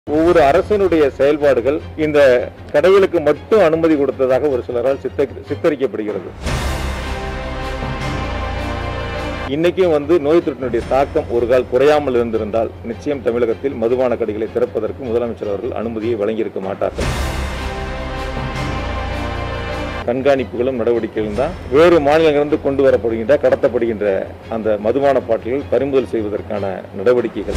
ஒவ்வொரு அரசினுடைய செயல்பாடுகள் இந்த கடைகளுக்கு மட்டும் அனுமதி கொடுத்ததாக ஒரு சிலரால் சித்த- சித்தரிக்கப்படுகிறது இன்னைக்கும் வந்து நோய் தொற்றினுடைய தாக்கம் ஒரு கால் குறையாமல் இருந்திருந்தால் நிச்சயம் தமிழகத்தில் மதுபான கடைகளை திறப்பதற்கு முதலமைச்சர் அவர்கள் அனுமதியை வழங்கியிருக்க மாட்டார்கள் கண்காணிப்புகளும் நடவடிக்கைகளும் தான் வேறு மாநிலங்களிலிருந்து கொண்டு வரப்படுகின்ற கடத்தப்படுகின்ற அந்த மதுபான பாட்டில்கள் பறிமுதல் செய்வதற்கான நடவடிக்கைகள்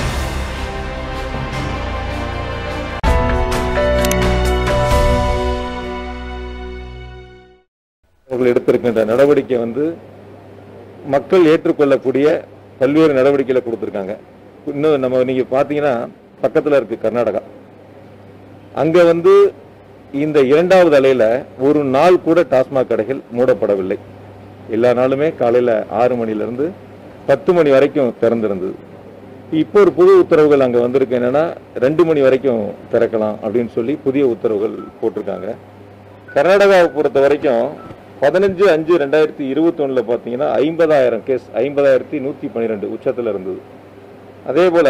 அவர்கள் எடுத்திருக்கின்ற நடவடிக்கை வந்து மக்கள் ஏற்றுக்கொள்ளக்கூடிய பல்வேறு நடவடிக்கைகளை கொடுத்துருக்காங்க இன்னும் நம்ம நீங்க பார்த்தீங்கன்னா பக்கத்தில் இருக்கு கர்நாடகா அங்க வந்து இந்த இரண்டாவது அலையில ஒரு நாள் கூட டாஸ்மாக் கடைகள் மூடப்படவில்லை எல்லா நாளுமே காலையில ஆறு மணில இருந்து பத்து மணி வரைக்கும் திறந்திருந்தது இப்போ ஒரு புது உத்தரவுகள் அங்க வந்திருக்கு என்னன்னா ரெண்டு மணி வரைக்கும் திறக்கலாம் அப்படின்னு சொல்லி புதிய உத்தரவுகள் போட்டிருக்காங்க கர்நாடகாவை பொறுத்த வரைக்கும் பதினஞ்சு அஞ்சு ரெண்டாயிரத்தி இருபத்தி ஒண்ணுல பாத்தீங்கன்னா ஐம்பதாயிரம் கேஸ் ஐம்பதாயிரத்தி நூத்தி பன்னிரெண்டு உச்சத்துல இருந்தது அதே போல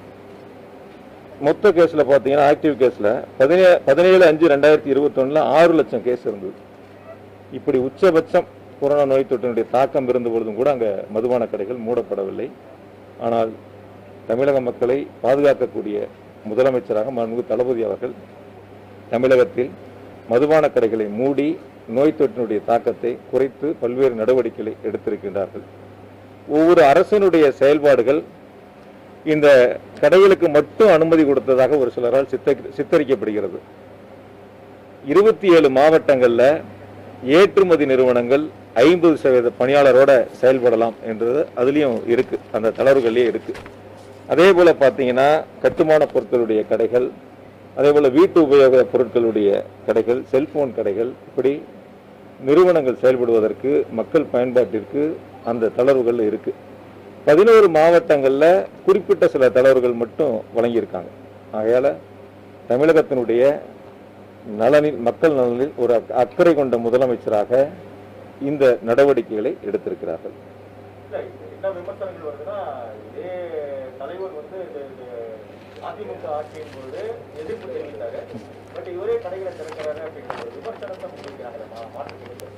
மொத்த கேஸ்ல பாத்தீங்கன்னா ஆக்டிவ் கேஸ்ல பதினே பதினேழு அஞ்சு ரெண்டாயிரத்தி இருபத்தி ஒண்ணுல ஆறு லட்சம் கேஸ் இருந்தது இப்படி உச்சபட்சம் கொரோனா நோய் தொற்றினுடைய தாக்கம் இருந்த பொழுதும் கூட அங்க மதுபான கடைகள் மூடப்படவில்லை ஆனால் தமிழக மக்களை பாதுகாக்கக்கூடிய முதலமைச்சராக மாண்புமிகு தளபதி அவர்கள் தமிழகத்தில் மதுபான கடைகளை மூடி நோய் தொற்றினுடைய தாக்கத்தை குறைத்து பல்வேறு நடவடிக்கைகளை எடுத்திருக்கின்றார்கள் ஒவ்வொரு அரசினுடைய செயல்பாடுகள் இந்த கடைகளுக்கு மட்டும் அனுமதி கொடுத்ததாக ஒரு சிலரால் சித்த- சித்தரிக்கப்படுகிறது இருபத்தி ஏழு மாவட்டங்கள்ல ஏற்றுமதி நிறுவனங்கள் ஐம்பது சதவீத பணியாளரோட செயல்படலாம் என்றது அதுலயும் இருக்கு அந்த தளர்வுகள்லயே இருக்கு அதே போல பாத்தீங்கன்னா கட்டுமான பொருட்களுடைய கடைகள் அதே போல வீட்டு உபயோக பொருட்களுடைய கடைகள் செல்போன் கடைகள் இப்படி நிறுவனங்கள் செயல்படுவதற்கு மக்கள் பயன்பாட்டிற்கு அந்த தளர்வுகள் இருக்கு பதினோரு மாவட்டங்கள்ல குறிப்பிட்ட சில தளர்வுகள் மட்டும் வழங்கியிருக்காங்க ஆகையால தமிழகத்தினுடைய நலனில் மக்கள் நலனில் ஒரு அக்- அக்கறை கொண்ட முதலமைச்சராக இந்த நடவடிக்கைகளை எடுத்திருக்கிறார்கள் இல்ல, இது என்ன விமர்சனங்கள் வருதுன்னா இதே தலைவர் வந்து இது- இது அதிமுக ஆட்சியின் போது எதிர்ப்பு தெரிவித்தாரு பட் இவரே கடைகளை திறக்கிறாரு அப்படிங்கிற ஒரு விமர்சனத்தை முன்வைக்கிறாங்க மா- மாற்றுக் கருத்து.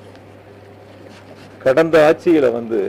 கடந்த ஆட்சியில வந்து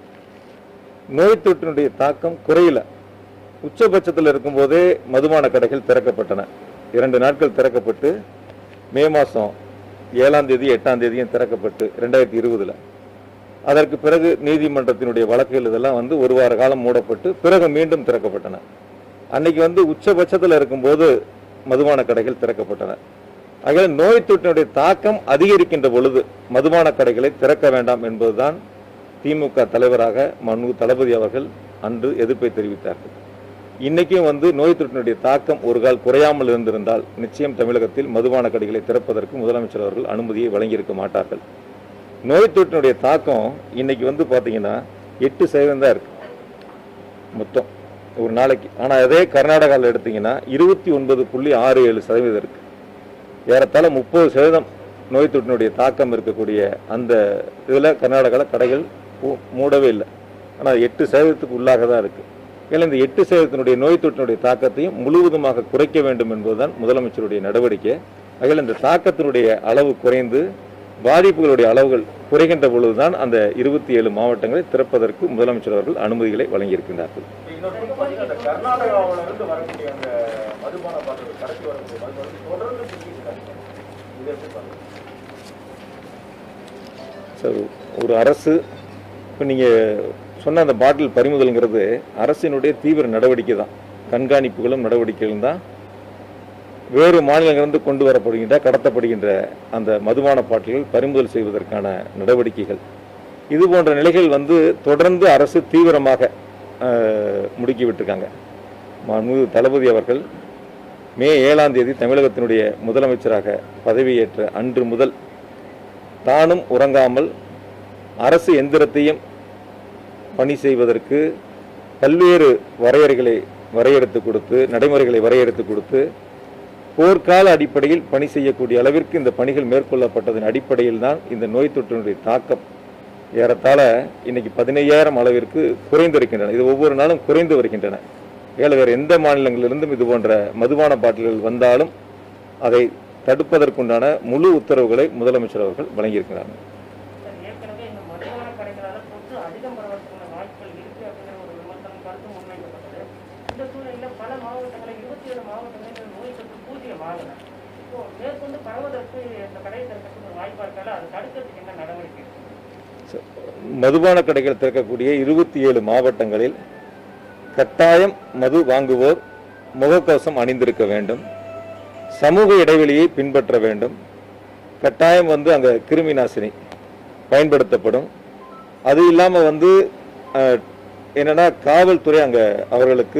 நோய் தொற்றினுடைய தாக்கம் குறையல உச்சபட்சத்தில் இருக்கும்போதே மதுபான கடைகள் திறக்கப்பட்டன இரண்டு நாட்கள் திறக்கப்பட்டு மே மாசம் ஏழாம் தேதி எட்டாம் தேதியும் திறக்கப்பட்டு ரெண்டாயிரத்தி இருபதுல அதற்கு பிறகு நீதிமன்றத்தினுடைய வழக்குகள் இதெல்லாம் வந்து ஒரு வார காலம் மூடப்பட்டு பிறகு மீண்டும் திறக்கப்பட்டன அன்னைக்கு வந்து உச்சபட்சத்தில் இருக்கும்போது மதுபான கடைகள் திறக்கப்பட்டன ஆகையால் நோய் தொற்றினுடைய தாக்கம் அதிகரிக்கின்ற பொழுது மதுபான கடைகளை திறக்க வேண்டாம் என்பதுதான் திமுக தலைவராக மனு தளபதி அவர்கள் அன்று எதிர்ப்பை தெரிவித்தார்கள் இன்னைக்கும் வந்து நோய் தொற்றினுடைய தாக்கம் ஒரு கால் குறையாமல் இருந்திருந்தால் நிச்சயம் தமிழகத்தில் மதுபான கடைகளை திறப்பதற்கு முதலமைச்சர் அவர்கள் அனுமதியை வழங்கியிருக்க மாட்டார்கள் நோய் தொற்றினுடைய தாக்கம் இன்னைக்கு வந்து பாத்தீங்கன்னா எட்டு சதவீதம் தான் இருக்கு மொத்தம் ஒரு நாளைக்கு ஆனா அதே கர்நாடகாவில் எடுத்தீங்கன்னா இருபத்தி ஒன்பது புள்ளி ஆறு ஏழு சதவீதம் இருக்கு ஏறத்தாழ முப்பது சதவீதம் நோய் தொற்றினுடைய தாக்கம் இருக்கக்கூடிய அந்த இதுல கர்நாடகாவில் கடைகள் பூ- மூடவே இல்லை ஆனா எட்டு சதவீதத்துக்கு உள்ளாக தான் இருக்கு ஏன்னா இந்த எட்டு சதவீதத்தினுடைய நோய் தொற்றினுடைய தாக்கத்தையும் முழுவதுமாக குறைக்க வேண்டும் என்பதுதான் முதலமைச்சருடைய நடவடிக்கை அதில் இந்த தாக்கத்தினுடைய அளவு குறைந்து பாதிப்புகளுடைய அளவுகள் குறைகின்ற பொழுதுதான் அந்த இருபத்தி ஏழு மாவட்டங்களை திறப்பதற்கு முதலமைச்சர் அவர்கள் அனுமதிகளை வழங்கியிருக்கின்றார்கள் இன்னொரு பக்கம் பார்த்தீங்கன்னா அந்த கர்நாடகாவில இருந்து வரக்கூடிய அந்த மதுபான பாட்டில் கடைசி வரக்கூடிய மதுபானம் தொடர்ந்து சுத்திட்டு இருக்காங்க இது எப்படி பாருங்க சார் ஒரு அரசு இப்போ நீங்கள் சொன்ன அந்த பாட்டில் பறிமுதல்ங்கிறது அரசினுடைய தீவிர நடவடிக்கை தான் கண்காணிப்புகளும் நடவடிக்கைகளும் தான் வேறு மாநிலங்களிலிருந்து கொண்டு வரப்படுகின்ற கடத்தப்படுகின்ற அந்த மதுபான பாட்டில்கள் பறிமுதல் செய்வதற்கான நடவடிக்கைகள் இது போன்ற நிலைகள் வந்து தொடர்ந்து அரசு தீவிரமாக அஹ், முடுக்கி விட்டிருக்காங்க மாண்புமிகு தளபதி அவர்கள் மே ஏழாம் தேதி தமிழகத்தினுடைய முதலமைச்சராக பதவியேற்ற அன்று முதல் தானும் உறங்காமல் அரசு எந்திரத்தையும் பணி செய்வதற்கு பல்வேறு வரையறைகளை வரையறுத்து கொடுத்து நடைமுறைகளை வரையறுத்து கொடுத்து போர்க்கால அடிப்படையில் பணி செய்யக்கூடிய அளவிற்கு இந்த பணிகள் மேற்கொள்ளப்பட்டதன் அடிப்படையில் தான் இந்த நோய் தொற்றினுடைய தாக்கம் ஏறத்தாழ இன்னைக்கு பதினையாயிரம் அளவிற்கு குறைந்திருக்கின்றன இது ஒவ்வொரு நாளும் குறைந்து வருகின்றன ஏழை வேறு எந்த மாநிலங்களிலிருந்தும் இது போன்ற மதுபான பாட்டில்கள் வந்தாலும் அதை தடுப்பதற்குண்டான முழு உத்தரவுகளை முதலமைச்சர் அவர்கள் வழங்கியிருக்கிறார்கள் சார், ஏற்கனவே இந்த மதுபான கடைகளால தொற்று அதிகம் பரவறதுக்கான வாய்ப்புகள் இருக்கு அப்படிங்கிற ஒரு விமர்சனம் கருத்து முன்வைக்கப்பட்டது இந்த சூழ்நிலையில பல மாவட்டங்களில் இருபத்தி ஏழு மாவட்டங்களில் இந்த நோய் தொற்று பூஜ்ஜியமாகல இப்போ மேற்கொண்டு பரவதற்கு இந்த கடையை திறக்கிறதுக்கு ஒரு வாய்ப்பா இருக்கால அதை தடுக்கிறதுக்கு என்ன நடவடிக்கை இருக்கு? மதுபான கடைகள் திறக்கக்கூடிய இருபத்தி ஏழு மாவட்டங்களில் கட்டாயம் மது வாங்குவோர் முகக்கவசம் அணிந்திருக்க வேண்டும் சமூக இடைவெளியை பின்பற்ற வேண்டும் கட்டாயம் வந்து அங்கே கிருமி நாசினி பயன்படுத்தப்படும் அது இல்லாமல் வந்து அஹ், என்னன்னா காவல்துறை அங்கே அவர்களுக்கு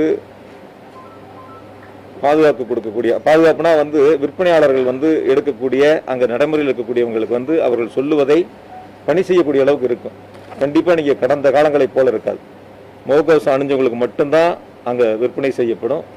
பாதுகாப்பு கொடுக்கக்கூடிய பாதுகாப்புனா வந்து விற்பனையாளர்கள் வந்து எடுக்கக்கூடிய அங்கே நடைமுறையில் இருக்கக்கூடியவங்களுக்கு வந்து அவர்கள் சொல்லுவதை பணி செய்யக்கூடிய அளவுக்கு இருக்கும் கண்டிப்பாக நீங்கள் கடந்த காலங்களைப் போல இருக்காது முகக்கவசம் அணிஞ்சவங்களுக்கு மட்டும்தான் அங்கே விற்பனை செய்யப்படும்